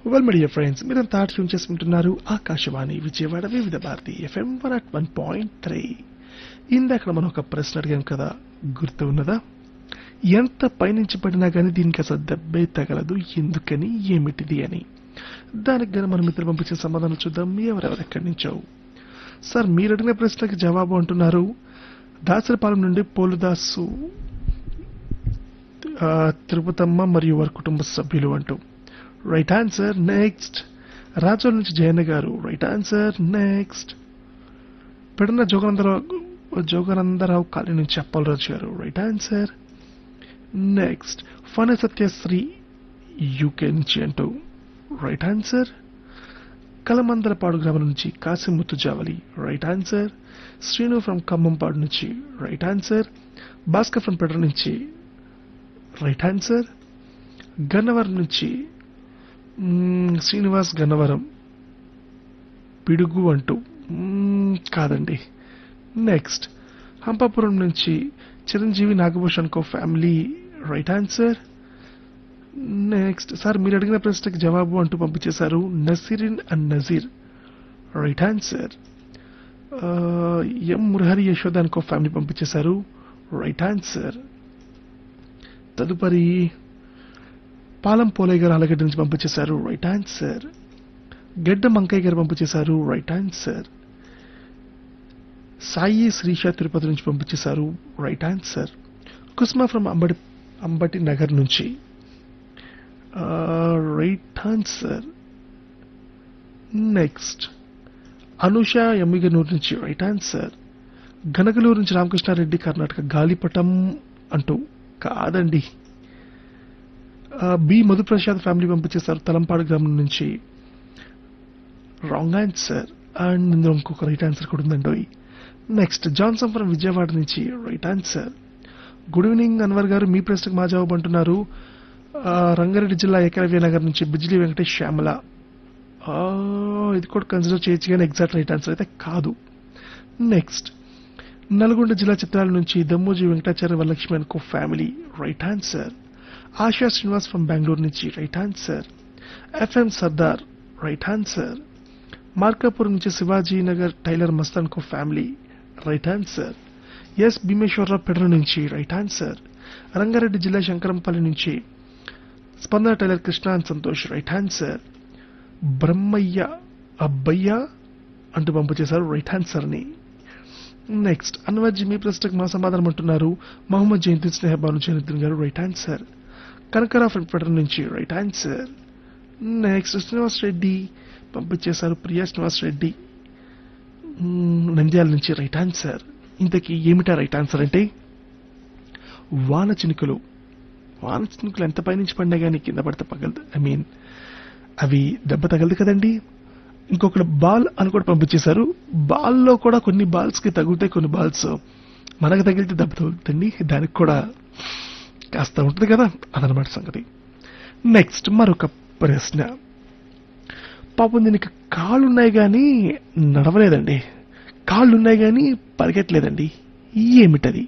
well my dear friends మీరంతా tune చేసుకుంటున్నారు Akashvani Vijayawada Vividh Bharati FM one at one point three ఇందాక మనం ఒక ప్రశ్న అడిగాం కదా గుర్తు ఉన్నదా ఎంత పైనుంచి పడినా కానీ దీనికి అసలు దెబ్బే తగలదు ఎందుకని ఏమిటిది అని దానికి గాని మన మిత్రులు పంపించిన సమాధానం చూద్దాం ఎవరెవరు ఎక్కడి నుంచో సార్ మీరు అడిగిన ప్రశ్నకి జవాబు అంటున్నారు దాసరిపాలెం నుండి పోలుదాసు ఆ, తిరుపతమ్మ మరియు వారి కుటుంబ సభ్యులు అంటూ రైట్ ఆన్సర్ నెక్స్ట్ రాజోల్ నుంచి జయన్న గారు right answer next Pedana Joganandarao Joganandarao colony నుంచి అప్పలరాజు గారు right answer next Phana Satyasri UK నుంచి అంటూ రైట్ ఆన్సర్ కలమందలపాడు గ్రామం నుంచి Kasimuttu Javali right answer Srinu from Khammampadu నుంచి right answer Bhaskar from Pedra నుంచి రైట్ ఆన్సర్ గన్నవరం నుంచి మ్మ్, శ్రీనివాస్ గన్నవరం పిడుగు అంటూ మ్మ్, కాదండి నెక్స్ట్ హంపాపురం నుంచి Chiranjeevi Nagabhushan co family right answer next sir మీరు అడిగిన ప్రశ్నకి జవాబు అంటూ పంపించేశారు Nasirin and Nazeer right answer M Murahari Yashoda అనుకో ఫ్యామిలీ పంపించేశారు రైట్ ఆన్సర్ తదుపరి పాలం పోలయ్య గారు ఆలగడ్డ నుంచి పంపించేశారు రైట్ ఆన్సర్ గడ్డ మంకయ్య గారు పంపించేశారు రైట్ ఆన్సర్ సాయి శ్రీష తిరుపతి నుంచి పంపించేశారు right answer Kusma from Ambati Ambati Nagar నుంచి right answer next Anusha Emmiganur నుంచి రైట్ ఆన్సర్ గనగలూరు నుంచి రామకృష్ణారెడ్డి కర్ణాటక గాలిపటం అంటూ కాదండి ఆ, బి మధుప్రసాద్ ఫ్యామిలీ పంపించేశారు తలంపాడు గ్రామం నుంచి రాంగ్ ఆన్సర్ అండ్ ఇందులో ఇంకొక రైట్ ఆన్సర్ కూడా ఉందండి నెక్స్ట్ జాన్సన్ ఫ్రం విజయవాడ నుంచి right answer good evening Anwar గారు మీ ప్రశ్నకు మా జవాబు అంటున్నారు ఆ, రంగారెడ్డి జిల్లా ఏకలవ్య నగర్ నుంచి బిజ్లీ వెంకటేష్ శ్యామల ఆ, ఇది కూడా కన్సిడర్ చేయొచ్చు కానీ ఎగ్జాక్ట్ రైట్ ఆన్సర్ అయితే కాదు నెక్స్ట్ నల్గొండ జిల్లా చిత్రాల నుంచి దమ్మోజీ వెంకటాచార్య వరలక్ష్మి అనుకో family right answer Asha Srinivas from Bengaluru నుంచి right answer FM Sardar right answer Markapur నుంచి Shivaji Nagar tailor Mastan co family right answer S Bhimeswararao Pedra నుంచి రైట్ ఆన్సర్ రంగారెడ్డి జిల్లా శంకరంపల్లి నుంచి Spandana tailor Krishna and Santosh right answer Brahmayya Abbayya అంటూ పంపించేశారు రైట్ ఆన్సర్ ని నెక్స్ట్ అన్వర్జీ మీ ప్రశ్నకు మా సమాధానం అంటున్నారు మహమ్మద్ జయంతి స్నేహబాను జయనిద్దన్ గారు రైట్ ఆన్సర్ కనకరా ఫ్రంట్ పెటర్ నుంచి right answer next Srinivas Reddy పంపించేశారు ప్రియా శ్రీనివాస్ రెడ్డి మ్మ్, నంద్యాల నుంచి రైట్ ఆన్సర్ ఇంతకీ ఏమిటా రైట్ ఆన్సర్ అంటే వాన చినుకులు వాన చినుకులు ఎంత పైనుంచి పడినా కానీ కింద పడితే పగలదు ఐ మీన్ అవి దెబ్బ తగలదు కదండి ఇంకొకటి బాల్ అని కూడా పంపించేశారు బాల్లో కూడా కొన్ని బాల్స్ కి తగులుతాయి కొన్ని బాల్స్ మనకు తగిలితే దెబ్బ తగులుతుంది దానికి కూడా కాస్త ఉంటుంది కదా అదనమాట సంగతి నెక్స్ట్ మరొక ప్రశ్న పాపం దీనికి కాళ్ళున్నాయి కానీ నడవలేదండి కాళ్ళున్నాయి కానీ పరిగెట్టలేదండి ఏమిటది